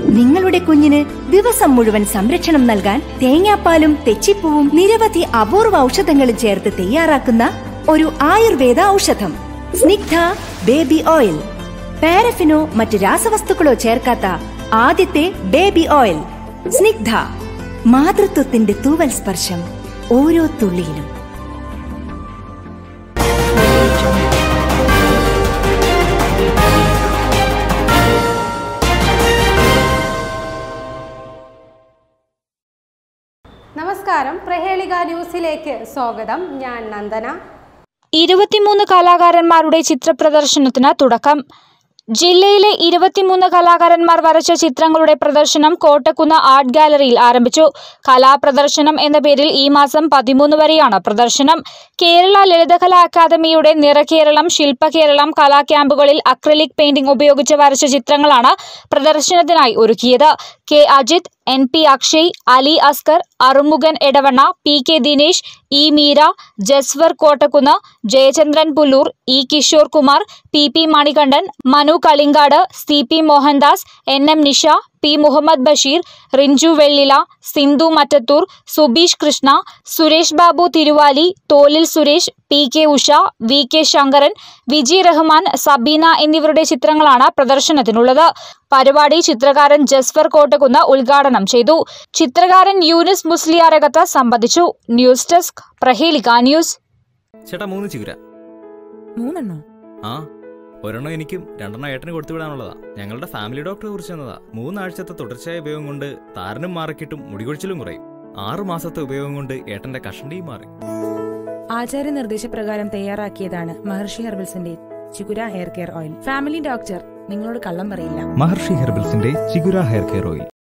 നിങ്ങളുടെ കുഞ്ഞിന് ദിവസം മുഴുവൻ സംരക്ഷണം നൽകാൻ തേങ്ങാപ്പാലും തെച്ചിപ്പൂവും നിരവധി അപൂർവ ഔഷധങ്ങളും ചേർത്ത് തയ്യാറാക്കുന്ന ഒരു ആയുർവേദ ഔഷധം സ്നിഗ്ധ ബേബി ഓയിൽ പാരഫിനോ മറ്റ് രാസവസ്തുക്കളോ ചേർക്കാത്ത ആദ്യത്തെ ബേബി ഓയിൽ സ്നിഗ്ധ മാതൃത്വത്തിന്റെ തൂവൽ സ്പർശം ഓരോ തുള്ളിയിലും നമസ്കാരം പ്രഹേളിക ന്യൂസിലേക്ക് സ്വാഗതം ഞാൻ നന്ദന ഇരുപത്തിമൂന്ന് കലാകാരന്മാരുടെ ചിത്രപ്രദർശനത്തിന് തുടക്കം ജില്ലയിലെ ഇരുപത്തിമൂന്ന് കലാകാരന്മാർ വരച്ച ചിത്രങ്ങളുടെ പ്രദർശനം കോട്ടക്കുന്ന് ആർട്ട് ഗാലറിയിൽ ആരംഭിച്ചു കലാപ്രദർശനം എന്ന പേരിൽ ഈ മാസം പതിമൂന്ന് വരെയാണ് പ്രദർശനം കേരള ലളിതകലാ അക്കാദമിയുടെ നിറകേരളം ശില്പകേരളം കലാ ക്യാമ്പുകളിൽ അക്രലിക് പെയിന്റിംഗ് ഉപയോഗിച്ച് വരച്ച ചിത്രങ്ങളാണ് പ്രദർശനത്തിനായി ഒരുക്കിയത് K Ajith N P Akshay Ali Askar Arumukhan Edavanna P K Dinesh E Meera Jaswar Kottakkunnu Jayachandran Pulloor E Kishore Kumar P P Manikandan Manu Kalinkad C P Mohandas N M Nisha P Muhammad Basheer Rinchu Vellila Sindhu Mattathur Subeesh Krishna Suresh Babu Thiruvali Tholil Suresh P K Usha V K Sankaran Viji Rahman Sabeena എന്നിവരുടെ ചിത്രങ്ങളാണ് പ്രദർശനത്തിനുള്ളത് പരിപാടി ചിത്രകാരൻ ജസ്ഫർ കോട്ടക്കുന്ന് ഉദ്ഘാടനം ചെയ്തു ചിത്രകാരൻ യൂനിസ് മുസ്ലിയാരകത്ത് സംബന്ധിച്ചു ന്യൂസ് ഡെസ്ക് പ്രഹേലിക ന്യൂസ് ചേട്ടാ മൂന്ന് ചിഗുര മൂന്നെണ്ണോ ആ ഒരെണ്ണം എനിക്കും രണ്ടെണ്ണം ഏട്ടന് കൊടുത്തുവിടാനുള്ളതാ ഞങ്ങളുടെ ഫാമിലി ഡോക്ടറെ കുറിച്ച് തന്നതാ മൂന്നാഴ്ചത്തെ തുടർച്ചയായ ഉപയോഗം കൊണ്ട് താരനും മാറിക്കിട്ടും മുടികൊഴിച്ചിലും കുറയും ആറു മാസത്തെ ഉപയോഗം കൊണ്ട് ഏട്ടന്റെ കഷണ്ടിയും മാറി ആചാര്യ നിർദ്ദേശപ്രകാരം തയ്യാറാക്കിയതാണ് മഹർഷി ഹെർബൽസിന്റെ Chigura hair care oil family doctor നിങ്ങളോട് കള്ളം പറയില്ല മഹർഷി ഹെർബൽസിന്റെ ചിഗുര ഹെയർ കെയർ ഓയിൽ